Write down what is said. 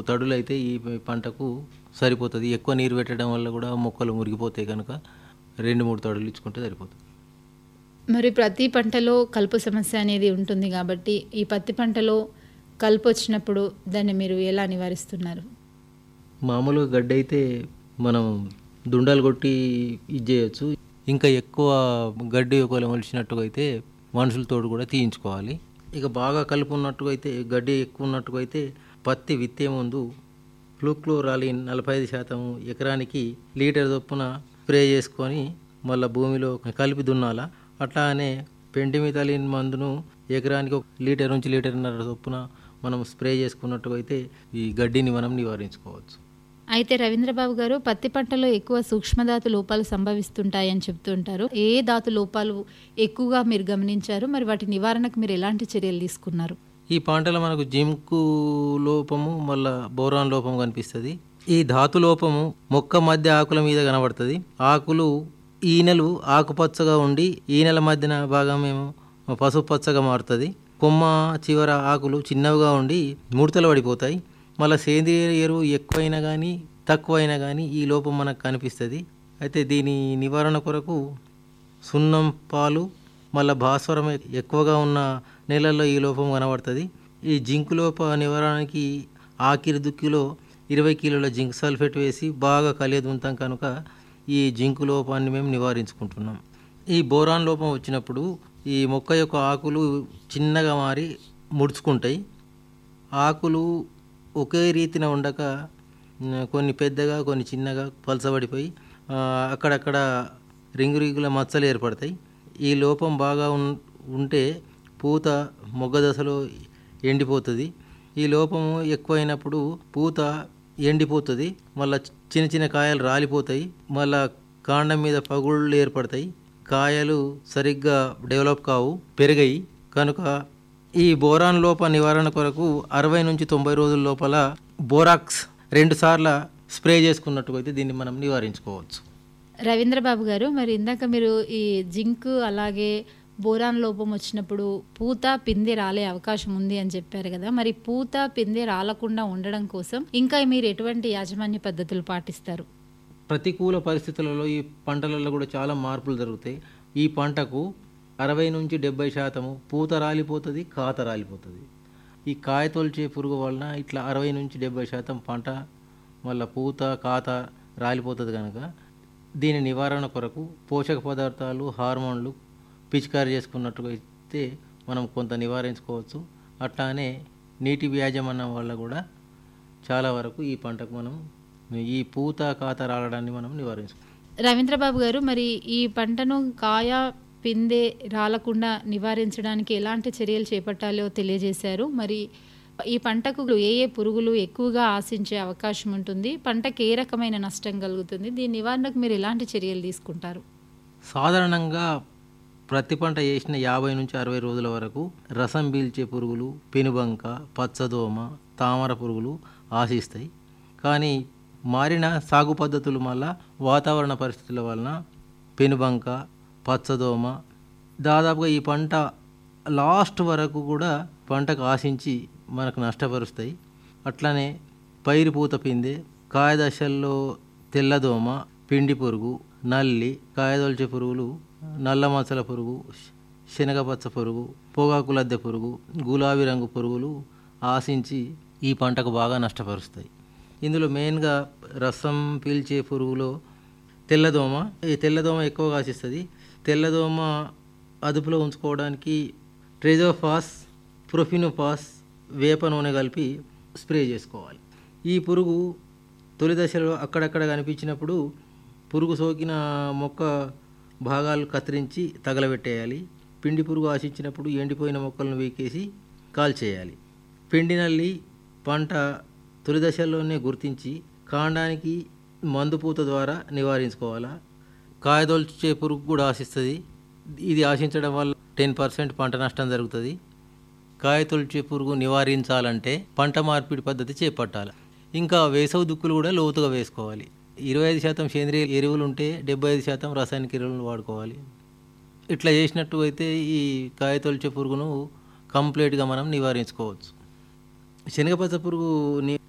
తడులు అయితే ఈ పంటకు సరిపోతుంది ఎక్కువ నీరు పెట్టడం వల్ల కూడా మొక్కలు మురిగిపోతాయి కనుక రెండు మూడు తడులు ఇచ్చుకుంటే సరిపోతుంది మరి ప్రతి పంటలో కలుపు సమస్య అనేది ఉంటుంది కాబట్టి ఈ పత్తి పంటలో కలుపు వచ్చినప్పుడు దాన్ని మీరు ఎలా నివారిస్తున్నారు మామూలుగా గడ్డి అయితే మనం దుండాలు కొట్టి ఇది చేయొచ్చు ఇంకా ఎక్కువ గడ్డి ఒకవేళ మొలిచినట్టుగా అయితే మనుషులతోటి కూడా తీయించుకోవాలి ఇక బాగా కలుపు ఉన్నట్టుగా అయితే గడ్డి ఎక్కువ ఉన్నట్టుగా అయితే పత్తి విత్తే ముందు ఫ్లూక్లోరాలిన్ నలభై ఐదు శాతం ఎకరానికి లీటర్ చొప్పున స్ప్రే చేసుకొని మళ్ళీ భూమిలో కలిపి దున్నాలా అట్లానే పెంటిమిథలిన్ మందును ఎకరానికి ఒక లీటర్ నుంచి లీటర్న్నర చొప్పున మనం స్ప్రే చేసుకున్నట్టుగా అయితే ఈ గడ్డిని మనం నివారించుకోవచ్చు అయితే రవీంద్రబాబు గారు పత్తి పంటలో ఎక్కువ సూక్ష్మధాతు లోపాలు సంభవిస్తుంటాయని చెప్తుంటారు ఏ ధాతు లోపాలు ఎక్కువగా మీరు గమనించారు మరి వాటి నివారణకు మీరు ఎలాంటి చర్యలు తీసుకున్నారు ఈ పంటలో మనకు జింకు లోపము మళ్ళా బోరాన్ లోపం కనిపిస్తుంది ఈ ధాతు లోపము మొక్క మధ్య ఆకుల మీద కనబడుతుంది ఆకులు ఈనెలు ఆకుపచ్చగా ఉండి ఈనెల మధ్యన భాగం ఏమో పసుపు పచ్చగా మారుతుంది కొమ్మ చివర ఆకులు చిన్నవిగా ఉండి ముడతలు పడిపోతాయి మళ్ళీ సేంద్రియ ఎరువు ఎక్కువైనా కానీ తక్కువైనా కానీ ఈ లోపం మనకు కనిపిస్తుంది అయితే దీని నివారణ కొరకు సున్నం పాలు మళ్ళీ భాస్వరం ఎక్కువగా ఉన్న నేలల్లో ఈ లోపం కనబడుతుంది ఈ జింక్ లోప నివారణకి ఆఖరి దుక్కిలో ఇరవై కిలోల జింక్ సల్ఫేట్ వేసి బాగా కలియదుంతాం కనుక ఈ జింకు లోపాన్ని మేము నివారించుకుంటున్నాం ఈ బోరాన్ లోపం వచ్చినప్పుడు ఈ మొక్క యొక్క ఆకులు చిన్నగా మారి ముడుచుకుంటాయి ఆకులు ఒకే రీతిన ఉండక ఉమ్, కొన్ని పెద్దగా కొన్ని చిన్నగా పలసబడిపోయి ఆ, అక్కడక్కడ రింగు రింగుల మచ్చలు ఏర్పడతాయి ఈ లోపం బాగా ఉన్ ఉంటే పూత మొగ్గ దశలో ఎండిపోతుంది ఈ లోపము ఎక్కువైనప్పుడు పూత ఎండిపోతుంది మళ్ళీ చిన్న చిన్న కాయలు రాలిపోతాయి మళ్ళా కాండం మీద పగుళ్ళు ఏర్పడతాయి కాయలు సరిగ్గా డెవలప్ కావు పెరిగాయి కనుక ఈ బోరాన్ లోప నివారణ కొరకు అరవై నుంచి తొంభై రోజుల లోపల బోరాక్స్ రెండు సార్ల స్ప్రే చేసుకున్నట్టుగా అయితే దీన్ని మనం నివారించుకోవచ్చు రవీంద్రబాబు గారు మరి ఇందాక మీరు ఈ జింక్ అలాగే బోరాన్ లోపం వచ్చినప్పుడు పూత పిందె రాలే అవకాశం ఉంది అని చెప్పారు కదా మరి పూత పిందె రాలకుండా ఉండడం కోసం ఇంకా మీరు ఎటువంటి యాజమాన్య పద్ధతులు పాటిస్తారు ప్రతికూల పరిస్థితులలో ఈ పంటలలో కూడా చాలా మార్పులు జరుగుతాయి ఈ పంటకు అరవై నుంచి డెబ్బై శాతము పూత రాలిపోతుంది కాత రాలిపోతుంది ఈ కాయ తొలిచే పురుగు వలన ఇట్లా అరవై నుంచి డెబ్బై శాతం పంట మళ్ళీ పూత కాత రాలిపోతుంది కనుక దీని నివారణ కొరకు పోషక పదార్థాలు హార్మోన్లు పిచికారి చేసుకున్నట్టుగా అయితే మనం కొంత నివారించుకోవచ్చు అట్లానే నీటి వ్యాజమన్నం వల్ల కూడా చాలా వరకు ఈ పంటకు మనం ఈ పూత కాత రాలడాన్ని మనం నివారించుకోవచ్చు రవీంద్రబాబు గారు మరి ఈ పంటను కాయ పిందె రాలకుండా నివారించడానికి ఎలాంటి చర్యలు చేపట్టాలో తెలియజేశారు మరి ఈ పంటకు ఏ ఏ పురుగులు ఎక్కువగా ఆశించే అవకాశం ఉంటుంది పంటకు ఏ రకమైన నష్టం కలుగుతుంది దీని నివారణకు మీరు ఎలాంటి చర్యలు తీసుకుంటారు సాధారణంగా ప్రతి పంట వేసిన యాభై నుంచి అరవై రోజుల వరకు రసం పీల్చే పురుగులు పెనుబంక పచ్చదోమ తామర పురుగులు ఆశిస్తాయి కానీ మారిన సాగు పద్ధతుల వల్ల వాతావరణ పరిస్థితుల వలన పెనుబంక పచ్చదోమ దాదాపుగా ఈ పంట లాస్ట్ వరకు కూడా పంటకు ఆశించి మనకు నష్టపరుస్తాయి అట్లనే పైరు పూత పిందె కాయదశల్లో తెల్లదోమ పిండి పురుగు నల్లి కాయదొల్చే పురుగులు నల్ల మచ్చల పురుగు శనగపచ్చ పురుగు పొగాకు లద్దె పురుగు గులాబీ రంగు పురుగులు ఆశించి ఈ పంటకు బాగా నష్టపరుస్తాయి ఇందులో మెయిన్గా రసం పీల్చే పురుగులో తెల్లదోమ ఈ తెల్లదోమ ఎక్కువగా ఆశిస్తుంది తెల్లదోమ అదుపులో ఉంచుకోవడానికి ట్రెజోఫాస్ ప్రొఫినోఫాస్ వేప నూనె కలిపి స్ప్రే చేసుకోవాలి ఈ పురుగు తొలి దశలో అక్కడక్కడ కనిపించినప్పుడు పురుగు సోకిన మొక్క భాగాలు కత్తిరించి తగలబెట్టేయాలి పిండి పురుగు ఆశించినప్పుడు ఎండిపోయిన మొక్కలను వీకేసి కాల్చేయాలి పిండి నల్లి పంట తొలి దశల్లోనే గుర్తించి కాండానికి మందుపూత ద్వారా నివారించుకోవాలా కాయదొల్చే పురుగు కూడా ఆశిస్తుంది ఇది ఆశించడం వల్ల టెన్ పర్సెంట్ పంట నష్టం జరుగుతుంది కాయ తొలిచే పురుగు నివారించాలంటే పంట మార్పిడి పద్ధతి చేపట్టాలి ఇంకా వేసవి దుక్కులు కూడా లోతుగా వేసుకోవాలి ఇరవై ఐదు శాతం సేంద్రియ ఎరువులు ఉంటే డెబ్బై ఐదు శాతం రాసాయనిక ఎరువులను వాడుకోవాలి ఇట్లా చేసినట్టు అయితే ఈ కాయ తొలిచే పురుగును కంప్లీట్గా మనం నివారించుకోవచ్చు శనగపచ్చ పురుగు ని